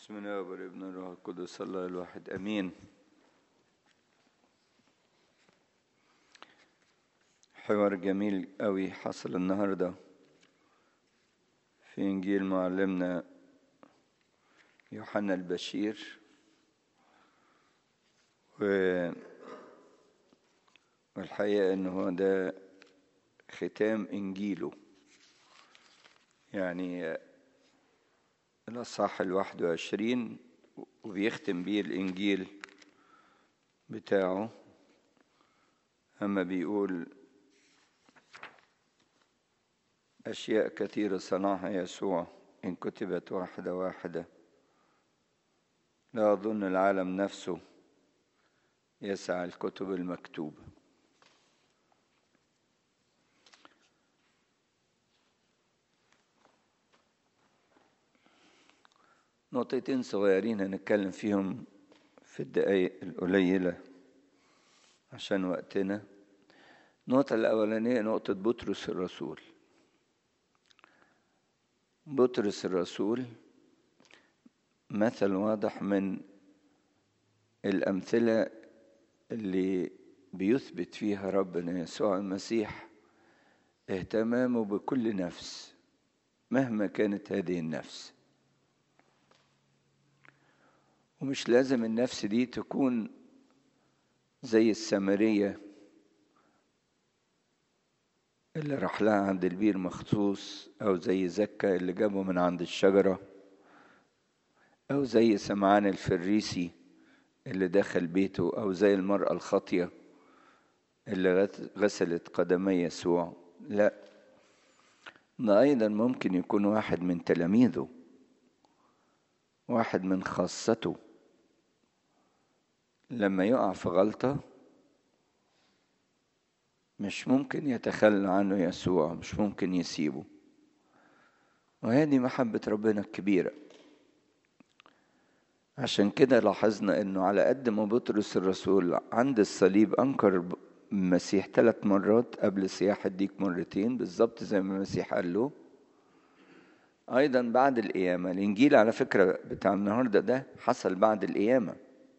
بسم الله والابن الروح القدس الله الواحد امين حوار جميل قوي حصل النهارده في انجيل معلمنا يوحنا البشير و والحقيقه ان هو ده ختام انجيله يعني الأصحاح الواحد وعشرين وبيختم بيه الإنجيل بتاعه أما بيقول أشياء كثيرة صنعها يسوع إن كتبت واحدة واحدة لا أظن العالم نفسه يسعى الكتب المكتوبة نقطتين صغيرين هنتكلم فيهم في الدقايق القليلة عشان وقتنا النقطة الأولانية نقطة بطرس الرسول بطرس الرسول مثل واضح من الأمثلة اللي بيثبت فيها ربنا يسوع المسيح اهتمامه بكل نفس مهما كانت هذه النفس ومش لازم النفس دي تكون زي السامرية اللي راح لها عند البير مخصوص أو زي زكا اللي جابه من عند الشجرة أو زي سمعان الفريسي اللي دخل بيته أو زي المرأة الخاطية اللي غسلت قدمي يسوع لا ده أيضا ممكن يكون واحد من تلاميذه واحد من خاصته لما يقع في غلطة مش ممكن يتخلى عنه يسوع مش ممكن يسيبه وهذه محبة ربنا الكبيرة عشان كده لاحظنا انه على قد ما بطرس الرسول عند الصليب انكر المسيح ثلاث مرات قبل سياح الديك مرتين بالظبط زي ما المسيح قال له ايضا بعد القيامة الانجيل على فكرة بتاع النهاردة ده حصل بعد القيامة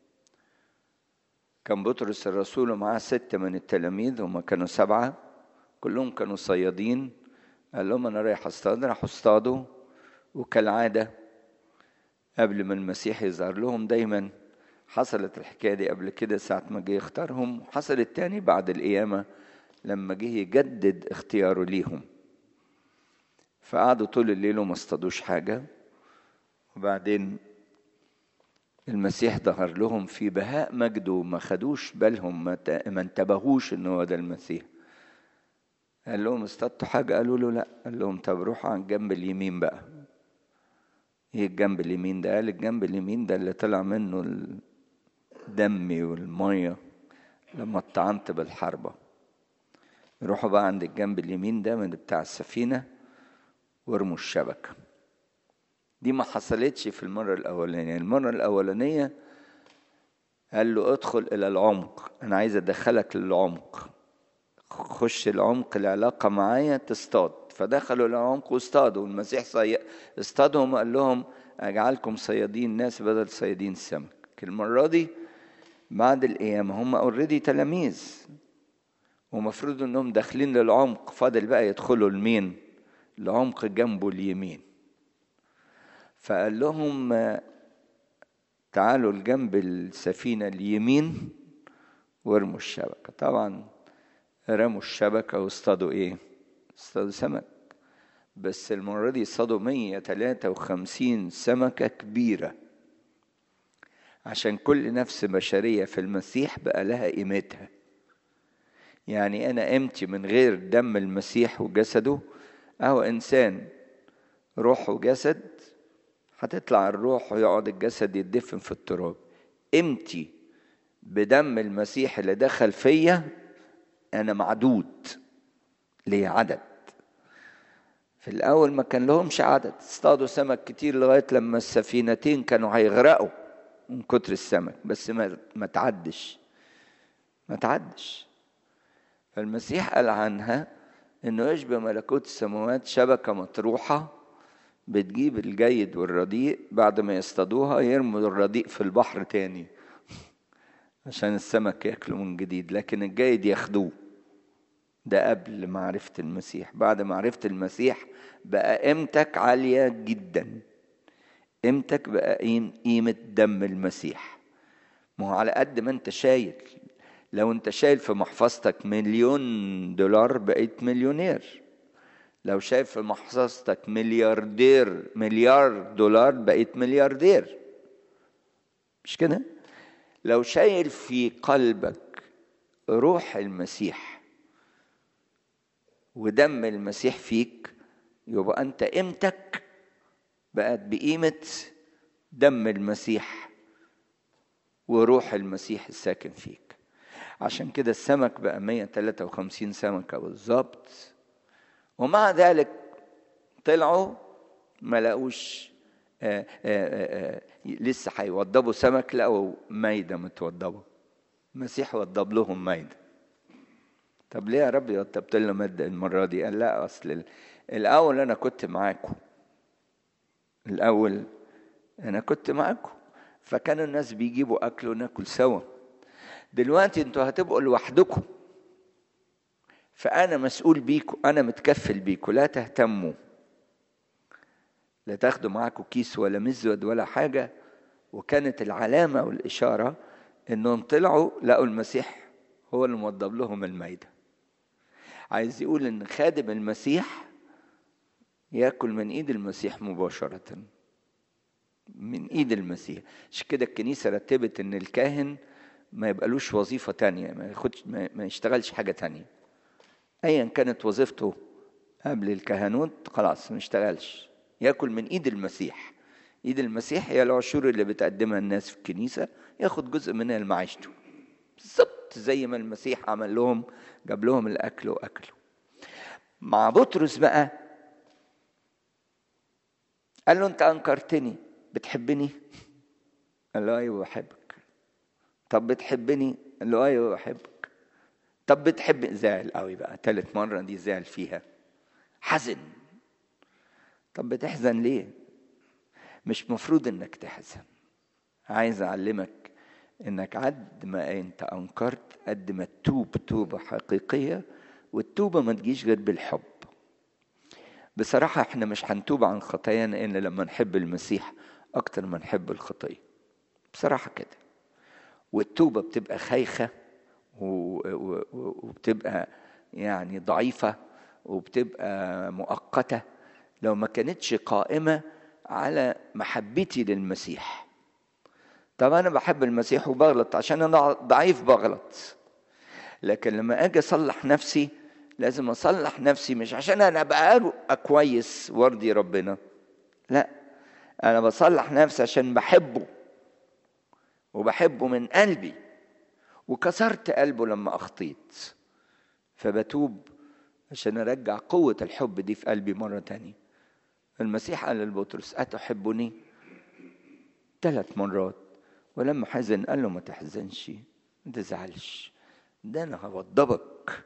كان بطرس الرسول ومعاه ستة من التلاميذ هما كانوا سبعة كلهم كانوا صيادين قال لهم أنا رايح أصطاد راحوا اصطادوا وكالعادة قبل ما المسيح يظهر لهم دايما حصلت الحكاية دي قبل كده ساعة ما جه يختارهم حصلت تاني بعد القيامة لما جه يجدد اختياره ليهم فقعدوا طول الليل وما اصطادوش حاجة وبعدين المسيح ظهر لهم في بهاء مجده ما خدوش بالهم ما انتبهوش ان هو ده المسيح قال لهم اصطادتوا حاجة قالوا له لا قال لهم طب روحوا على الجنب اليمين بقى ايه الجنب اليمين ده قال الجنب اليمين ده اللي طلع منه الدم والمية لما اتطعنت بالحربة روحوا بقى عند الجنب اليمين ده من بتاع السفينة وارموا الشبكة دي ما حصلتش في المرة الأولانية المرة الأولانية قال له ادخل إلى العمق أنا عايز أدخلك للعمق خش العمق العلاقة معايا تصطاد فدخلوا العمق واصطادوا المسيح صي... اصطادهم وقال لهم أجعلكم صيادين ناس بدل صيادين السمك المرة دي بعد القيامة هم اوريدي تلاميذ ومفروض انهم داخلين للعمق فاضل بقى يدخلوا لمين العمق جنبه اليمين فقال لهم تعالوا لجنب السفينة اليمين وارموا الشبكة طبعا رموا الشبكة واصطادوا ايه اصطادوا سمك بس المرة دي اصطادوا 153 سمكة كبيرة عشان كل نفس بشرية في المسيح بقى لها قيمتها يعني أنا قيمتي من غير دم المسيح وجسده أهو إنسان روح وجسد هتطلع الروح ويقعد الجسد يدفن في التراب قيمتي بدم المسيح اللي دخل فيا أنا معدود ليه عدد في الأول ما كان لهمش عدد اصطادوا سمك كتير لغاية لما السفينتين كانوا هيغرقوا من كتر السمك بس ما ما تعدش ما تعدش فالمسيح قال عنها انه يشبه ملكوت السماوات شبكه مطروحه بتجيب الجيد والرديء بعد ما يصطادوها يرموا الرديء في البحر تاني عشان السمك ياكله من جديد لكن الجيد ياخدوه ده قبل معرفة المسيح بعد معرفة المسيح بقى قيمتك عالية جدا قيمتك بقى قيمة دم المسيح ما هو على قد ما انت شايل لو انت شايل في محفظتك مليون دولار بقيت مليونير لو شايف في محفظتك ملياردير مليار دولار بقيت ملياردير مش كده لو شايل في قلبك روح المسيح ودم المسيح فيك يبقى انت قيمتك بقت بقيمة دم المسيح وروح المسيح الساكن فيك عشان كده السمك بقى 153 سمكة بالظبط ومع ذلك طلعوا ما لقوش آآ آآ لسه هيوضبوا سمك لقوا مايدة متوضبة المسيح وضب لهم مايدة طب ليه يا رب وضبت لنا مادة المرة دي قال لا أصل الأول أنا كنت معاكم الأول أنا كنت معاكم فكانوا الناس بيجيبوا أكل وناكل سوا دلوقتي انتوا هتبقوا لوحدكم فأنا مسؤول بيكم أنا متكفل بيكم لا تهتموا لا تاخدوا معاكم كيس ولا مزود ولا حاجة وكانت العلامة والإشارة إنهم طلعوا لقوا المسيح هو اللي موضب لهم المايدة عايز يقول إن خادم المسيح ياكل من إيد المسيح مباشرة من إيد المسيح عشان كده الكنيسة رتبت إن الكاهن ما يبقالوش وظيفة تانية ما ياخدش ما يشتغلش حاجة تانية أيا كانت وظيفته قبل الكهنوت خلاص ما يشتغلش ياكل من ايد المسيح ايد المسيح هي العشور اللي بتقدمها الناس في الكنيسه ياخد جزء منها لمعيشته بالظبط زي ما المسيح عمل لهم جاب لهم الاكل واكلوا مع بطرس بقى قال له انت انكرتني بتحبني قال له ايوه بحبك طب بتحبني قال له ايوه بحبك طب بتحب زعل قوي بقى تالت مره دي زعل فيها حزن طب بتحزن ليه مش مفروض انك تحزن عايز اعلمك انك قد ما انت انكرت قد ما تتوب توبه حقيقيه والتوبه ما تجيش غير بالحب بصراحه احنا مش هنتوب عن خطايانا الا لما نحب المسيح اكتر ما نحب الخطيه بصراحه كده والتوبه بتبقى خايخه وبتبقى يعني ضعيفه وبتبقى مؤقته لو ما كانتش قائمة على محبتي للمسيح طب أنا بحب المسيح وبغلط عشان أنا ضعيف بغلط لكن لما أجي أصلح نفسي لازم أصلح نفسي مش عشان أنا أبقى كويس وارضي ربنا لا أنا بصلح نفسي عشان بحبه وبحبه من قلبي وكسرت قلبه لما أخطيت فبتوب عشان أرجع قوة الحب دي في قلبي مرة تانية المسيح قال لبطرس أتحبني ثلاث مرات ولما حزن قال له ما تحزنش ما تزعلش ده أنا هوضبك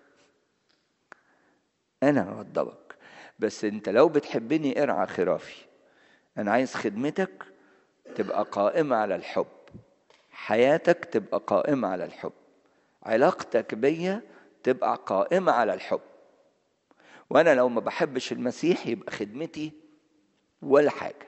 أنا هوضبك بس أنت لو بتحبني ارعى خرافي أنا عايز خدمتك تبقى قائمة على الحب حياتك تبقى قائمة على الحب علاقتك بيا تبقى قائمة على الحب وأنا لو ما بحبش المسيح يبقى خدمتي ولا حاجة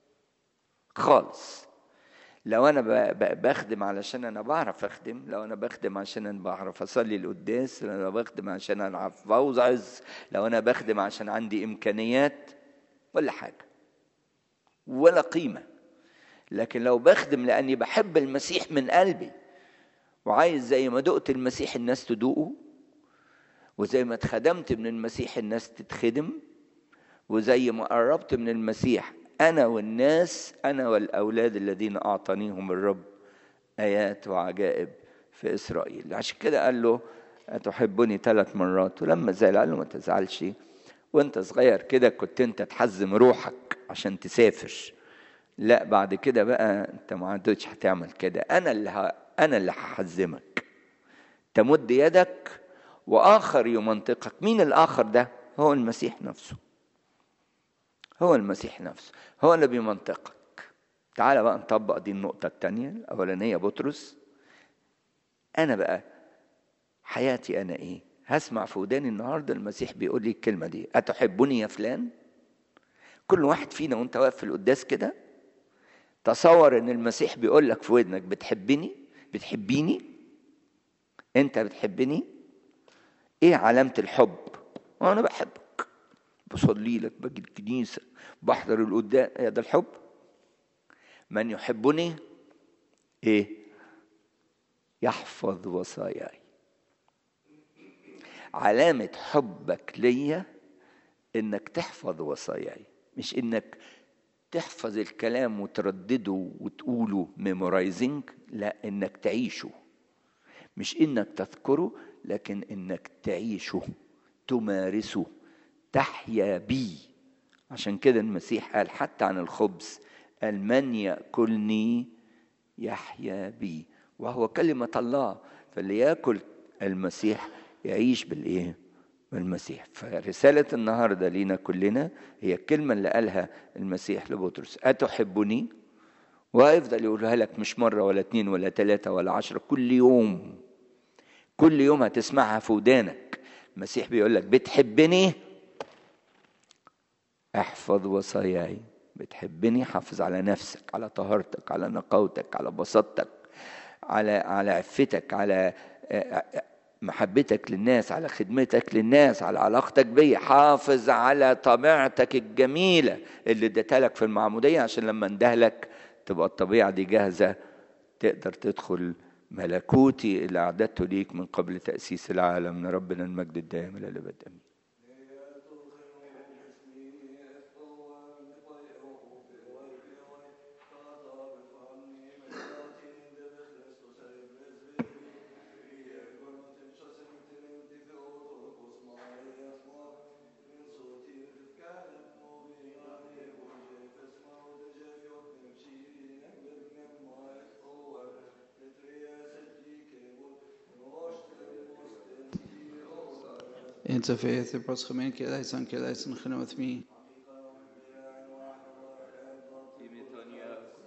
خالص لو انا بخدم علشان انا بعرف اخدم لو انا بخدم عشان انا بعرف اصلي القداس لو انا بخدم عشان انا اعرف اوعظ لو انا بخدم عشان عندي امكانيات ولا حاجه ولا قيمه لكن لو بخدم لاني بحب المسيح من قلبي وعايز زي ما دقت المسيح الناس تدوقه وزي ما اتخدمت من المسيح الناس تتخدم وزي ما قربت من المسيح أنا والناس أنا والأولاد الذين أعطانيهم الرب آيات وعجائب في إسرائيل عشان كده قال له أتحبني ثلاث مرات ولما زعل قال له ما تزعلش وانت صغير كده كنت انت تحزم روحك عشان تسافر لا بعد كده بقى انت ما عادتش هتعمل كده انا اللي ه... انا اللي هحزمك تمد يدك واخر يمنطقك مين الاخر ده هو المسيح نفسه هو المسيح نفسه هو اللي بيمنطقك تعال بقى نطبق دي النقطة التانية الأولانية بطرس أنا بقى حياتي أنا إيه هسمع في وداني النهاردة المسيح بيقول لي الكلمة دي أتحبني يا فلان كل واحد فينا وانت واقف في القداس كده تصور ان المسيح بيقول لك في ودنك بتحبني بتحبيني انت بتحبني ايه علامة الحب انا بحبك بصلي لك باجي الكنيسة بحضر القداس يا ده الحب من يحبني ايه يحفظ وصاياي علامة حبك ليا انك تحفظ وصاياي مش انك تحفظ الكلام وتردده وتقوله ميمورايزنج لا انك تعيشه مش انك تذكره لكن انك تعيشه تمارسه تحيا بيه عشان كده المسيح قال حتى عن الخبز قال من ياكلني يحيا بي وهو كلمه الله فاللي ياكل المسيح يعيش بالايه بالمسيح فرسالة النهاردة لينا كلنا هي الكلمة اللي قالها المسيح لبطرس أتحبني ويفضل يقولها لك مش مرة ولا اتنين ولا تلاتة ولا عشرة كل يوم كل يوم هتسمعها في ودانك المسيح بيقول لك بتحبني احفظ وصاياي بتحبني حافظ على نفسك على طهارتك على نقاوتك على بساطتك على على عفتك على محبتك للناس على خدمتك للناس على علاقتك بي حافظ على طبيعتك الجميلة اللي اديتها لك في المعمودية عشان لما اندهلك تبقى الطبيعة دي جاهزة تقدر تدخل ملكوتي اللي أعددته ليك من قبل تأسيس العالم ربنا المجد الدائم إلى الأبد آمين Interfaith, brödsgemeente, leidsan, leidsan, genomen met mij.